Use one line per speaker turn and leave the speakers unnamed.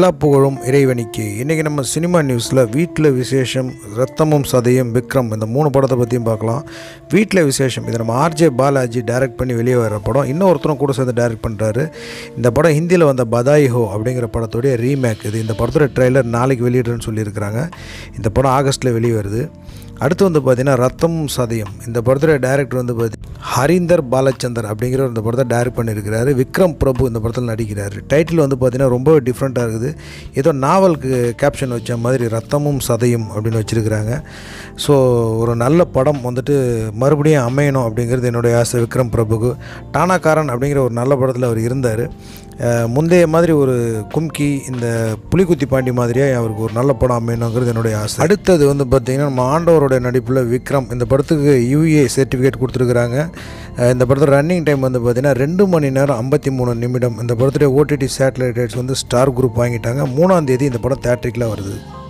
எல்லா புகழும் இறைவனிக்கு இன்றைக்கி நம்ம சினிமா நியூஸில் வீட்டில் விசேஷம் ரத்தமும் சதையும் விக்ரம் இந்த மூணு படத்தை பற்றியும் பார்க்கலாம் வீட்டில் விசேஷம் இதை நம்ம ஆர்ஜே பாலாஜி டைரக்ட் பண்ணி வெளியே வர படம் இன்னொருத்தரும் கூட சேர்ந்து டைரக்ட் பண்ணுறாரு இந்த படம் ஹிந்தியில் வந்த பதாய் ஹோ அப்படிங்கிற படத்துடைய ரீமேக் இது இந்த படத்தோட ட்ரெய்லர் நாளைக்கு வெளியிடுறேன்னு சொல்லியிருக்கிறாங்க இந்த படம் ஆகஸ்ட்டில் வெளியே வருது அடுத்து வந்து பார்த்தீங்கன்னா ரத்தமும் சதயம் இந்த படத்தோட டைரக்டர் வந்து பார்த்தி ஹரீந்தர் பாலச்சந்தர் அப்படிங்கிற இந்த படத்தை டைரக்ட் பண்ணியிருக்கிறாரு விக்ரம் பிரபு இந்த படத்தில் நடிக்கிறாரு டைட்டில் வந்து பார்த்தீங்கன்னா ரொம்ப டிஃப்ரெண்ட்டாக இருக்குது ஏதோ நாவலுக்கு கேப்ஷன் வச்ச மாதிரி ரத்தமும் சதையும் அப்படின்னு வச்சுருக்கிறாங்க ஸோ ஒரு நல்ல படம் வந்துட்டு மறுபடியும் அமையணும் அப்படிங்கிறது என்னுடைய ஆசை விக்ரம் பிரபுக்கு டானாக்காரன் அப்படிங்கிற ஒரு நல்ல படத்தில் அவர் இருந்தார் அஹ் முந்தைய மாதிரி ஒரு கும்கி இந்த புலிகுத்தி பாண்டி மாதிரியாக அவருக்கு ஒரு நல்ல படம் அமையணுங்கிறது என்னுடைய ஆசை அடுத்தது வந்து பார்த்திங்கன்னா நம்ம ஆண்டவரோட நடிப்பில் விக்ரம் இந்த படத்துக்கு யூஏ சர்டிஃபிகேட் கொடுத்துருக்குறாங்க அஹ் இந்த படத்தோட ரன்னிங் டைம் வந்து பார்த்திங்கன்னா ரெண்டு மணி நேரம் ஐம்பத்தி மூணு நிமிடம் இந்த படத்துடைய ஓடிடி சேட்டலைட் ரைட்ஸ் வந்து ஸ்டார் குரூப் வாங்கிட்டாங்க மூணாம் தேதி இந்த படம் தேட்ரிக்கில் வருது